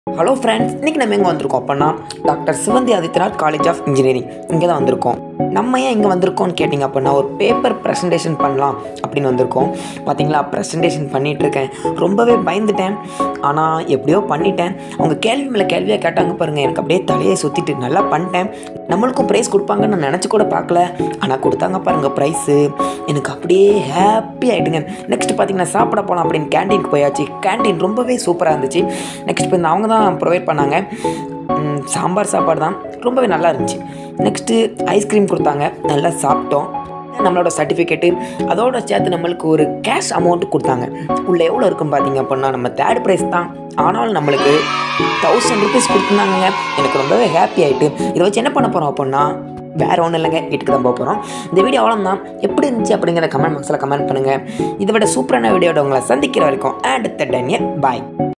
hello friends இன்றைக்கி நம்ம எங்கே வந்திருக்கோம் அப்படின்னா doctor Sivanthi Aditanar college of engineering இங்கே தான் வந்திருக்கோம் நம்ம ஏன் இங்கே வந்திருக்கோம்னு கேட்டிங்க அப்படின்னா ஒரு பேப்பர் ப்ரெசன்டேஷன் பண்ணலாம் அப்படின்னு வந்திருக்கோம் பார்த்தீங்களா ப்ரெசன்டேஷன் பண்ணிகிட்ருக்கேன் ரொம்பவே பயந்துட்டேன் ஆனால் எப்படியோ பண்ணிட்டேன் அவங்க கேள்வி மேலே கேள்வியாக கேட்டாங்க பாருங்கள் எனக்கு அப்படியே தலையை சுற்றிட்டு நல்லா பண்ணிட்டேன் நம்மளுக்கும் ப்ரைஸ் கொடுப்பாங்கன்னு நான் நினச்சி கூட பார்க்கல ஆனால் கொடுத்தாங்க பாருங்கள் ப்ரைஸு எனக்கு அப்படியே ஹாப்பி ஆகிட்டுங்க நெக்ஸ்ட் பார்த்தீங்கன்னா சாப்பிட போகலாம் அப்படின்னு கேண்டீனுக்கு போயாச்சு கேண்டீன் ரொம்பவே சூப்பராக இருந்துச்சு நெக்ஸ்ட் இப்போ இந்த அவங்க தான் ப்ரொவைட் பண்ணாங்க ம், சாம்பார் சாப்பாடு தான் ரொம்பவே நல்லா இருந்துச்சு நெக்ஸ்ட்டு ஐஸ்கிரீம் கொடுத்தாங்க நல்லா சாப்பிட்டோம் நம்மளோட சர்டிஃபிகேட்டு அதோட சேர்த்து நம்மளுக்கு ஒரு கேஷ் அமௌண்ட் கொடுத்தாங்க உள்ளே எவ்வளோ இருக்கும் பார்த்தீங்க அப்படின்னா நம்ம தேர்ட் ப்ரைஸ் தான் ஆனாலும் நம்மளுக்கு தௌசண்ட் ருபீஸ் கொடுத்துருந்தாங்க எனக்கு ரொம்பவே ஹாப்பி ஆகிட்டு இதை வச்சு என்ன பண்ண போகிறோம் அப்படின்னா வேற ஒன்றும் இல்லைங்க வீட்டுக்கு தான் போக போகிறோம் இந்த வீடியோ அவ்வளோதான் எப்படி இருந்துச்சு அப்படிங்கிற கமெண்ட் பாக்ஸில் கமெண்ட் பண்ணுங்கள் இதை விட சூப்பரான வீடியோட உங்களை சந்திக்கிற வரைக்கும் அண்ட் தட்டன் பாய்